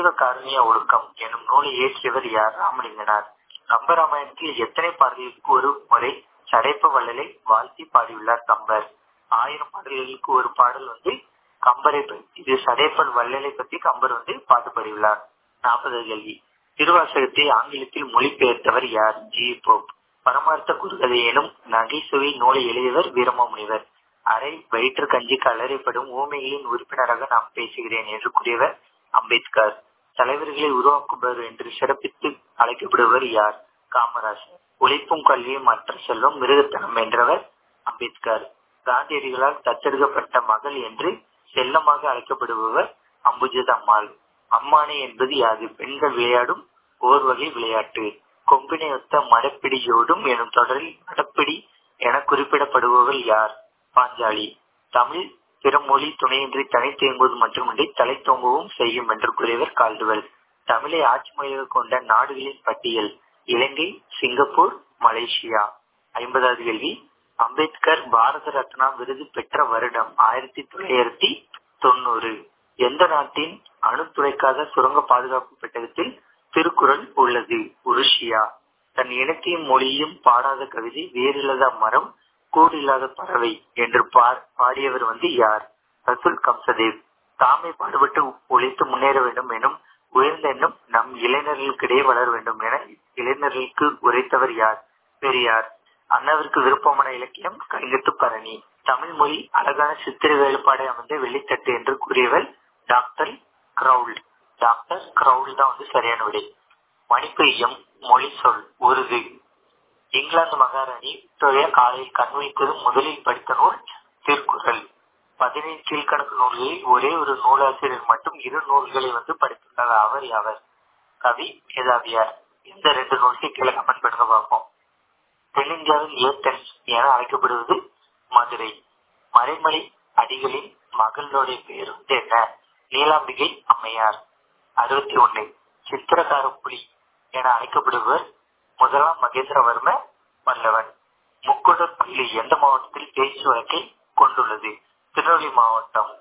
சிவகாருண்ய ஒழுக்கம் எனும் நூலை இயற்றியவர் யார் ராமலிங்கனார் கம்பராமாயணத்தில் எத்தனை பாடல்களுக்கு ஒரு முறை சடைப்ப வள்ளலை வாழ்த்தி பாடியுள்ளார் கம்பர் ஆயிரம் பாடல்களுக்கு ஒரு பாடல் வந்து கம்பரை இது சடைப்பல் வள்ளலை பத்தி கம்பர் வந்து பாட்டு பாடியுள்ளார் நாற்பது கேள்வி திருவாசகத்தை ஆங்கிலத்தில் மொழிபெயர்த்தவர் யார் ஜி போப் பரமார்த்த குறுகதை எனும் நகைசுவை நூலை எழுதியவர் வீரமாமுனிவர் அரை வயிற்று கஞ்சிக்கு அலறைப்படும் ஊமைகளின் உறுப்பினராக நாம் பேசுகிறேன் என்று கூறியவர் அம்பேத்கர் தலைவர்களை உருவாக்குபவர் என்று சிறப்பித்து அழைக்கப்படுவர் யார் காமராஜர் உழைப்பும் கல்வியும் மற்ற செல்வம் மிருகத்தனம் என்றவர் அம்பேத்கர் காந்தியடிகளால் தத்தெடுக்கப்பட்ட மகள் என்று செல்லமாக அழைக்கப்படுபவர் அம்புஜதம்மாள் அம்மானே என்பது யாது பெண்கள் விளையாடும் ஓர் வகை விளையாட்டு கொம்பினையொத்த மடப்பிடியோடும் எனும் தொடரில் மடப்பிடி என குறிப்பிடப்படுபவர்கள் யார் பாஞ்சாலி தமிழ் பிற மொழி துணையின்றி தனித்து இயங்குவது மட்டுமின்றி தலை தோங்கவும் செய்யும் என்று கூறியவர் கால்டுவல் தமிழை ஆட்சி மொழியாக கொண்ட நாடுகளின் பட்டியல் இலங்கை சிங்கப்பூர் மலேசியா ஐம்பதாவது கேள்வி அம்பேத்கர் பாரத ரத்னா விருது பெற்ற வருடம் ஆயிரத்தி தொள்ளாயிரத்தி தொண்ணூறு எந்த நாட்டின் அணு துளைக்காத சுரங்க பாதுகாப்பு பெட்டகத்தில் திருக்குறள் உள்ளது உருஷியா தன் இனத்தையும் மொழியும் பாடாத கவிதை வேறில்லாத மரம் கூடில்லாத பறவை என்று பாடியவர் வந்து யார் ரசுல் கம்சதேவ் தாமே பாடுபட்டு ஒழித்து முன்னேற வேண்டும் எனும் உயர்ந்த எண்ணம் நம் இளைஞர்களுக்கிடையே வளர வேண்டும் என இளைஞர்களுக்கு உரைத்தவர் யார் பெரியார் அண்ணாவிற்கு விருப்பமான இலக்கியம் கலிங்கத்து பரணி தமிழ் மொழி அழகான சித்திர வேறுபாடை அமைந்த வெள்ளித்தட்டு என்று கூறியவர் டாக்டர் கிரவுல் டாக்டர் கிரவுல் தான் வந்து சரியான விடை மணிப்பெய்யம் மொழி சொல் உருது இங்கிலாந்து மகாராணி விக்டோரியா காலையில் கண் வைத்தது முதலில் படித்த நூல் திருக்குறள் பதினைந்து கீழ்கணக்கு நூல்களில் ஒரே ஒரு நூலாசிரியர் மட்டும் இரு நூல்களை வந்து படித்துள்ளார் அவர் அவர் கவி மேதாவியார் இந்த ரெண்டு நூல்களை கீழே கமெண்ட் பண்ணுங்க பார்ப்போம் தென்னிந்தியாவின் ஏத்தன்ஸ் என அழைக்கப்படுவது மதுரை மறைமலை அடிகளின் மகளுடைய பெயர் வந்து என்ன நீலாம்பிகை அம்மையார் அறுபத்தி ஒண்ணு சித்திரகார புலி என அழைக்கப்படுவர் முதலாம் மகேந்திரவர்ம பல்லவன் முக்குடர் பள்ளி எந்த மாவட்டத்தில் பேச்சு வழக்கை கொண்டுள்ளது திருநெல்வேலி மாவட்டம்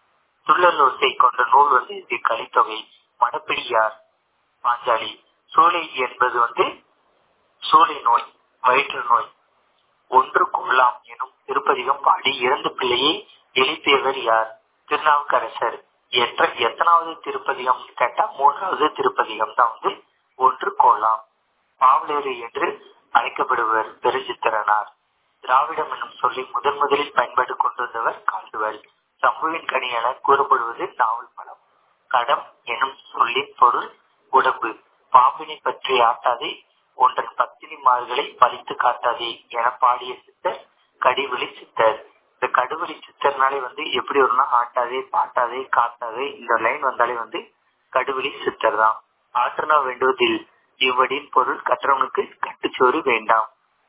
துள்ளலோசை கொண்ட நூல் வந்து இது கலித்தொகை மடப்பிடியார் பாஞ்சாலி சூளை என்பது வந்து சூளை நோய் வயிற்று நோய் ஒன்று கொள்ளலாம் எனும் திருப்பதிகம் பாடி இறந்த பிள்ளையை எழுப்பியவர் யார் திருநாவுக்கரசர் என்ற எத்தனாவது திருப்பதிகம் கேட்டா மூன்றாவது திருப்பதிகம் தான் வந்து ஒன்று கொள்ளலாம் பாவலேறு என்று அழைக்கப்படுவர் பெருஞ்சித்திரனார் திராவிடம் என்னும் சொல்லி முதன் முதலில் பயன்பாடு கொண்டு வந்தவர் கால்டுவல் சம்புவின் கனி என கூறப்படுவது நாவல் பழம் கடம் எனும் சொல்லின் பொருள் உடம்பு பாம்பினை பற்றி ஆட்டாதே ஒன்றன் பத்தினிமார்களை பழித்து காட்டாதே என பாடிய சித்தர் கடிவெளி சித்தர் இந்த கடுவெளி சித்தர்னாலே வந்து எப்படி வரும்னா ஆட்டாதே பாட்டாதே காட்டாதே இந்த லைன் வந்தாலே வந்து கடுவெளி சித்தர் தான் ஆற்றனா வேண்டுவதில் இவ்வடியின் பொருள் கற்றவனுக்கு கட்டுச்சோறு வேண்டாம்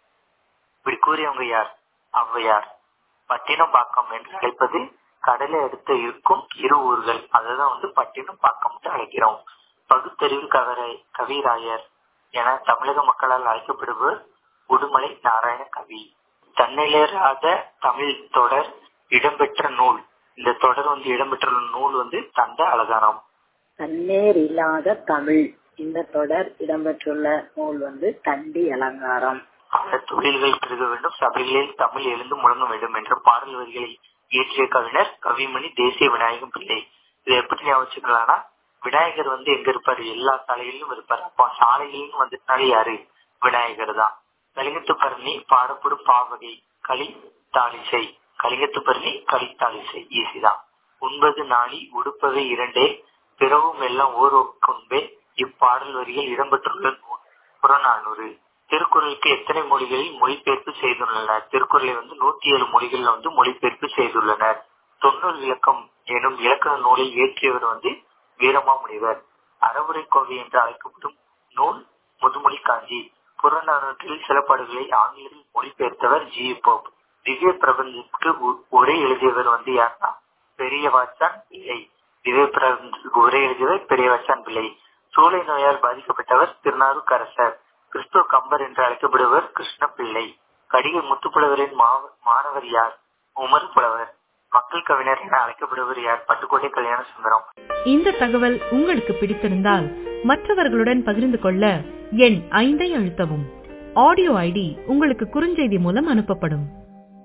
இப்படி கூறியவங்க யார் ஔவையார் பட்டினம் பாக்கம் என்று அழைப்பது கடலை அடுத்து இருக்கும் இரு ஊர்கள் அததான் வந்து பட்டினம் பாக்கம் அழைக்கிறோம் பகுத்தறிவு கவரை கவிராயர் என தமிழக மக்களால் அழைக்கப்படுவர் உடுமலை நாராயண கவி தன்னிலராத தமிழ் தொடர் இடம்பெற்ற நூல் இந்த தொடர் வந்து இடம்பெற்ற நூல் வந்து தந்த அழகானம் தன்னேர் இல்லாத தமிழ் இந்த தொடர் இடம்பெற்றுள்ள நூல் வந்து தண்டி அலங்காரம் பல தொழில்கள் பெருக வேண்டும் சபைகளில் தமிழ் எழுந்து முழங்க வேண்டும் என்ற பாடல் வரிகளை இயற்றிய கவிஞர் கவிமணி தேசிய விநாயகம் பிள்ளை இதை எப்படி ஞாபகம் வச்சுக்கலாம்னா விநாயகர் வந்து எங்க இருப்பாரு எல்லா சாலைகளிலும் இருப்பாரு அப்போ சாலைகளிலும் வந்துட்டாலே யாரு விநாயகர் தான் கலிங்கத்து பரணி பாடப்படும் பாவகை களி தாளிசை கலிங்கத்து பரணி களி தாளிசை ஈஸி தான் உண்பது நாளி உடுப்பவை இரண்டே பிறவும் எல்லாம் ஓர் கொன்பே இப்பாடல் வரிகள் இடம்பெற்றுள்ள நூல் புறநானூறு திருக்குறளுக்கு எத்தனை மொழிகளில் மொழிபெயர்ப்பு செய்துள்ளனர் திருக்குறளை வந்து நூத்தி ஏழு மொழிகளில் வந்து மொழிபெயர்ப்பு செய்துள்ளனர் தொன்னூல் விளக்கம் எனும் இலக்கண நூலை இயற்றியவர் வந்து வீரமாமுனிவர் அறவுரை கோவை என்று அழைக்கப்படும் நூல் முதுமொழி காஞ்சி புறநானூற்றில் சில பாடல்களை ஆங்கிலத்தில் மொழிபெயர்த்தவர் ஜி போப் திவ்ய பிரபஞ்சத்துக்கு உரை எழுதியவர் வந்து யாருன்னா பெரிய வாச்சான் பிள்ளை திவ்ய பிரபஞ்சத்துக்கு உரை எழுதியவர் பெரிய வாச்சான் பிள்ளை சூளை நோயால் பாதிக்கப்பட்டவர் திருநாவுக்கரசர் கிறிஸ்துவ கம்பர் என்று அழைக்கப்படுவர் கிருஷ்ண பிள்ளை கடிகை முத்துப்புலவரின் மாணவர் யார் உமர் புலவர் மக்கள் கவிஞர் என அழைக்கப்படுவர் யார் பட்டுக்கோட்டை கல்யாண சுந்தரம் இந்த தகவல் உங்களுக்கு பிடித்திருந்தால் மற்றவர்களுடன் பகிர்ந்து கொள்ள எண் ஐந்தை அழுத்தவும் ஆடியோ ஐடி உங்களுக்கு குறுஞ்செய்தி மூலம் அனுப்பப்படும்